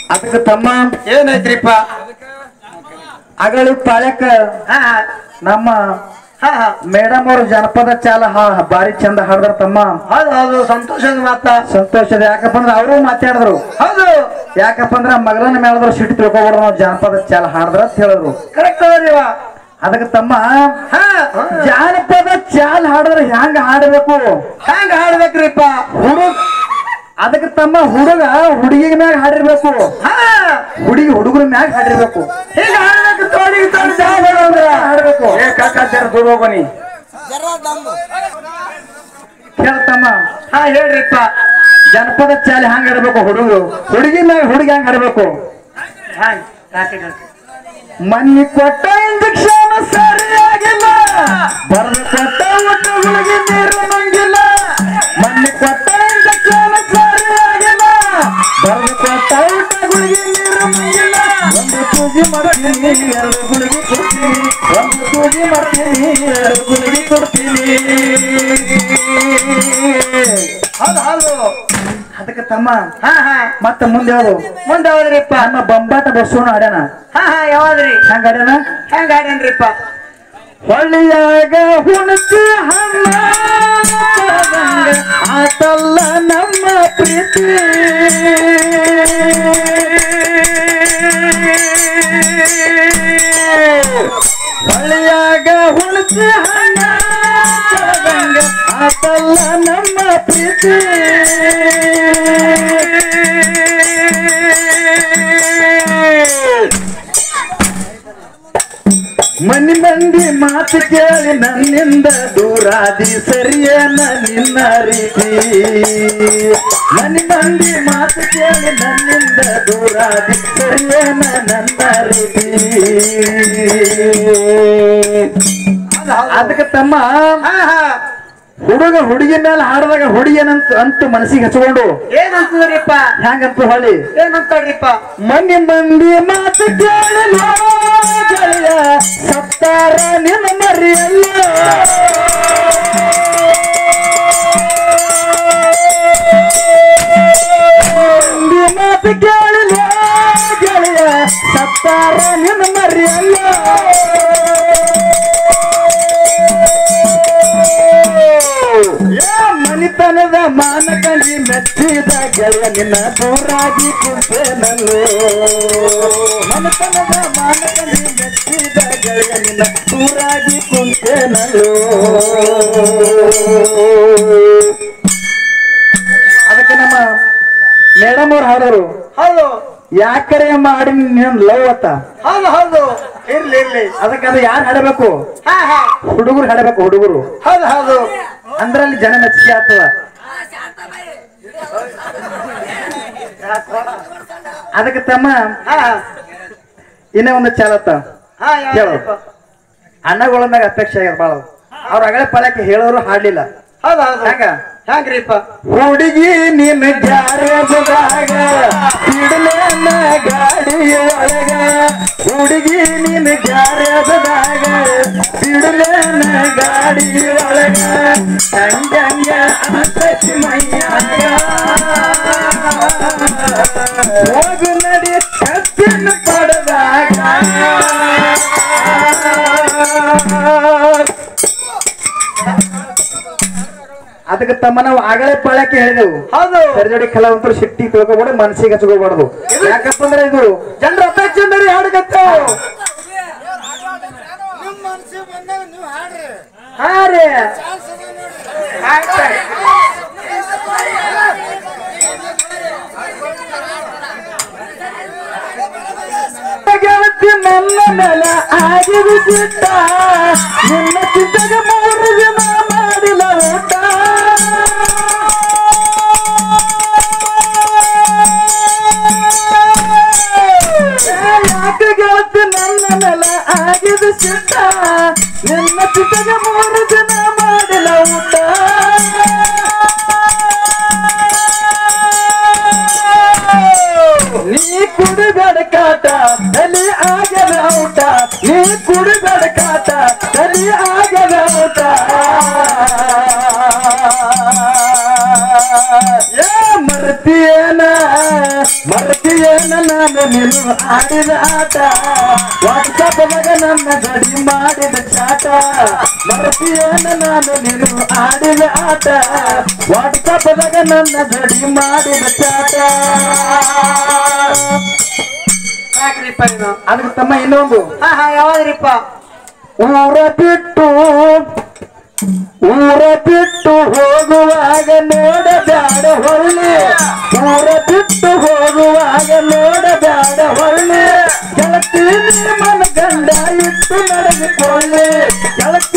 ಅದಕ್ಕೆ ತಮ್ಮ ಏನೈತ್ರಿಪ್ಪ ಅಗಳಿ ಪಾಳ್ಯಕ್ಕ ಹಾ ನಮ್ಮ ಹಾ ಹಾ ಮೇಡಮ್ ಅವ್ರ ಜನಪದ ಚಾಲ ಹಾ- ಬಾರಿ ಚಂದ ಹಾಡ್ದಾರ ತಮ್ಮ ಹೌದು ಹೌದು ಸಂತೋಷದ ಮಾತ ಸಂತೋಷದ ಯಾಕಪ್ಪ ಅಂದ್ರೆ ಅವರು ಮಾತಾಡಿದ್ರು ಹೌದು ಯಾಕಪ್ಪ ಅಂದ್ರೆ ಮಗಳನ್ನ ಮೇಳದ್ರು ಸಿಟ್ಟು ತಿಳ್ಕೊಬಾರ್ದು ನಾವು ಜಾನಪದ ಚಾಲ ಹಾಡ್ದ್ರ ಅಂತ ಹೇಳಿದ್ರು ಕರೆಕ್ಟ್ ಅದರಿವ ಅದಕ್ಕೆ ತಮ್ಮ ಹಾ ಜಾನಪದ ಚಾಲ್ ಹಾಡಿದ್ರೆ ಹೆಂಗ ಹಾಡಬೇಕು ಹ್ಯಾಂಗ ಹಾಡ್ಬೇಕ್ರಿಪ್ಪ ಹುಡುಗ ಅದಕ್ಕೆ ತಮ್ಮ ಹುಡುಗ ಹುಡುಗಿಗ ಮ್ಯಾಗ ಹಾಡಿರ್ಬೇಕು ಹಾ ಹುಡುಗಿ ಹುಡುಗರ ಮ್ಯಾಗ ಹಾಡಿರ್ಬೇಕು ಹೀಗ ಹಾಡ್ಬೇಕು ತೋಡಿಗೆ ತೋಡಿ ಜಾಗ ಹಾಡ್ಬೇಕು ಏ ಕಾಕ ಜರ ದೂರ ಹೋಗೋನಿ ಕೇಳ್ತಮ್ಮ ಹಾ ಹೇಳ್ರಿಪ್ಪ ಜನಪದ ಚಾಲಿ ಹಂಗ ಇರ್ಬೇಕು ಹುಡುಗರು ಹುಡುಗಿ ಮ್ಯಾಗ ಹುಡುಗಿ ಹಂಗ ಹಾಡ್ಬೇಕು ಹ್ಯಾಂಗ ಕಾಕೆ ಮನ್ನಿ ಕೊಟ್ಟ ಇಂಜೆಕ್ಷನ್ ಸರಿಯಾಗಿಲ್ಲ ಬರೆದು ಕೊಟ್ಟ ಹುಡುಗಿಗೆ ನೀರು ನಂಗಿಲ್ಲ ಮನ್ನಿ ಕೊಟ್ಟ ಇಂಜೆಕ್ಷನ್ ಸರಿಯಾಗಿಲ್ಲ ಬರೆದು ಕೊಟ್ಟ ಹುಡುಗಿಗೆ ನೀರು ನಂಗಿಲ್ಲ ಒಂದು ತೂಜಿ ಮಾಡ್ತೀನಿ ಎರಡು ಗುಳಿಗೆ ಕೊಡ್ತೀನಿ ಒಂದು ತೂಜಿ ಮಾಡ್ತೀನಿ ಎರಡು ಗುಳಿಗೆ ಕೊಡ್ತೀನಿ ಹೌದು ಹೌದು ಅದಕ್ಕೆ ತಮ್ಮ ಹಾ ಹಾ ಮತ್ತೆ ಮುಂದೆ ಯಾವುದು ಮುಂದೆ ಹೋದ್ರಿಪ್ಪ ನಮ್ಮ ಬಂಬಾಟ ಬಸ್ಸೋಣ ಆಡ್ಯಾನ ಹಾ ಹಾ ಯಾವಾದ್ರಿ ಹೆಂಗ ಆಡ್ಯಾನ ಹೆಂಗ ಹಾಡ್ಯಾನ್ರಿಪ್ಪ ಹೊಳ್ಳಿಯಾಗ ಹುಣಸಿ ಹಣ್ಣ ಆತಲ್ಲ ನಮ್ಮ ಪ್ರೀತಿ ಹೊಳ್ಳಿಯಾಗ ಹುಣಸಿ ಹಣ್ಣ ಆತಲ್ಲ ನಮ್ಮ ಪ್ರೀತಿ ಮನಿ ಮಂದಿ ಮಾತು ಕೇಳಿ ನನ್ನಿಂದ ದೂರಾದಿ ಸರಿಯೇನ ನಿನ್ನ ರೀತಿ ಮನಿ ಮಂದಿ ಮಾತು ಕೇಳಿ ನನ್ನಿಂದ ದೂರಾದಿ ಸರಿಯೇನ ನನ್ನ ರೀತಿ ಹೌದು ಹೌದು ಅದಕ್ಕೆ ತಮ್ಮ ಹಾ ಹಾ ಹುಡುಗ ಹುಡುಗಿ ಮೇಲೆ ಹಾಡಿದಾಗ ಹುಡುಗಿಯನಂತ ಅಂತ ಮನಸ್ಸಿಗೆ ಹಚ್ಕೊಂಡು ಏನಂತದ್ರಿಪ್ಪ ಹ್ಯಾಂಗಂತ ಹೊಳಿ ಏನಂತಾಳ್ರಿಪ್ಪ ಮನಿ ಮಂದಿ ಮಾತು ಕೇಳಿ ಗೆಳೆಯ ಸತ್ತಾರ ನಿನ್ನ ಮರಿಯಲ್ಲ ಮಂದಿ ಮಾತು ಕೇಳಿ ಗೆಳೆಯ ಸತ್ತಾರ ನಿನ್ನ ಮರಿಯಲ್ಲ ಏ ಮನಿತನದ ಮಾನಕಂಡಿ ಮೆಚ್ಚಿದ ಗೆಳೆಯ ನಿನ್ನ ದೂರಾಗಿ ಕುಂತೇನಲ್ಲೋ ಮನಿತನದ ಮಾನಕಂಡಿ ಮೆಚ್ಚಿದ ಗೆಳೆಯ ನಿನ್ನ ದೂರಾಗಿ ಕುಂತೇನಲ್ಲೋ ಅದಕ್ಕೆ ನಮ್ಮ ಮೇಡಮ್ ಅವ್ರು ಹಾಡೋರು ಹೌದು ಯಾಕರೆ ಮಾಡಿ ನಿನ್ ಲವ್ ಅತ್ತ ಹೌದು ಹೌದು ಇರ್ಲಿ ಇರ್ಲಿ ಅದಕ್ಕೆ ಅದು ಯಾರು ಹಾಡಬೇಕು ಹಾ ಹಾ ಹುಡುಗರು ಹಾಡಬೇಕು ಹುಡುಗರು ಹೌದು ಹೌದು ಅಂದ್ರೆ ಅಲ್ಲಿ ಜನ ಮೆಚ್ಚಿಗೆ ಆಗ್ತದ ಅದಕ್ಕೆ ತಮ್ಮ ಹಾ ಇನ್ನೇ ಒಂದು ಚಾಲತ್ತ ಹಾ ಯಾವ್ದ್ರಿಪ್ಪ? ಅಣ್ಣಗಳ ಮ್ಯಾಗ ಅಪೇಕ್ಷೆ ಆಗ್ಯದ ಬಾಳ ಅವ್ರ ಅಗಳೆ ಪಳಕ್ಕೆ ಹೇಳೋರು ಹಾಡ್ಲಿಲ್ಲ ಹೌದು ಹೌದು ಹೆಂಗ ಹ್ಯಾಂಗ್ರಿಪ್ಪ ಹುಡುಗಿ ನಿನ್ನ ಜಾರದಾಗ ಸಿಡ್ಲೇನ ಗಾಡಿ ಒಳಗ ಹುಡುಗಿ ನಿನ್ನ ಜಾರದಾಗ ಸಿಡ್ಲೇನ ಗಾಡಿ ಒಳಗ ಹಂಗಂಗ ಅನಸ್ತೈತಿ ಮೈಯಾಗ ಹೋಗು ನಡಿ ಕತ್ತಿನ ಪಡೆದಾಗ ಅದಕ್ಕೆ ತಮ್ಮ ನಾವು ಆಗಲೇ ಪಾಳ್ಯಕ್ಕೆ ಹೇಳಿದೆವು ಹೌದು ಸರಿಜೋಡಿ ಕಲಾವಂತರು ಸಿಟ್ಟಿ ತಿಳ್ಕೊಬೇಡ ಮನಸ್ಸಿಗೆ ಹಚ್ಕೋಬಾರ್ದು ಯಾಕಪ್ಪ ಅಂದ್ರೆ ಇದು ಜನರ ಅಪೇಕ್ಷೆ ಮೇರೆ ಹಾಡುಗತ್ತು ನಿಮ್ ಮನ್ಸಿಗೆ ಬಂದಾಗ ನೀವು ಹಾಡ್ರಿ ಹಾ ರೀ ಚಾನ್ಸ್ ಅದ ನೋಡ್ರಿ ಆಯ್ತು. ಗೆಳತಿ ನನ್ನ ನೆಲ ಆಗಿದು ಸಿಟ್ಟ ನಿನ್ನ ಚಿಂತೆಗ ಮೂರು ದಿನ ಮಾಡಿಲ್ಲ ಊಟ ಯಾಕೆ ಗೆಳತಿ ನನ್ನ ನೆಲ ಆಗಿದು ಸಿಟ್ಟ ನಿನ್ನ ಚಿಂತೆಗ ಮೂರು ದಿನ ಮಾಡಿಲ್ಲ ಊಟ ನೀ ಕುಡಿಬೇಡ ಕಾಟ ತಲಿ ಆಗದ ಊಟ ನೀ ಕುಡಿಬೇಡ ಕಾಟ ತಲಿ ಆಗದ ಊಟ ಏ ಮರ್ತಿಯೇನ ಮರ ಮರತಿಯೇನ ನಾನು ನೀನು ಆಡಿದ ಆಟ ವಾಟ್ಸಪ್ದಾಗ ನನ್ನ ಗಡಿ ಮಾಡಿದ ಚಾಟ ಮರತಿಯೇನ ನಾನು ನೀನು ಆಡಿದ ಆಟ ವಾಟ್ಸಪ್ದಾಗ ನನ್ನ ಗಡಿ ಮಾಡಿದ ಚಾಟ ಸಾಕ್ರಿಪ್ಪ ನೀನು ಅದಕ್ಕೆ ತಮ್ಮ ಇನ್ನೊಂದು ಹಾ ಹಾ ಯಾವಾಗ್ರಿಪ್ಪ ಊರ ಬಿಟ್ಟು ಊರ ಬಿಟ್ಟು ಹೋಗುವಾಗ ನೋಡಬ್ಯಾಡ ಹೊಳ್ಳಿ ಊರ ಬಿಟ್ಟು ಹೋಗುವಾಗ ನೋಡಬ್ಯಾಡ ಹೊಳ್ಳಿ ಗೆಳತಿ ಮನ ಗಂಡ ಇಟ್ಟು ನಡೆದುಕೊಳ್ಳಿ ಗೆಳತಿ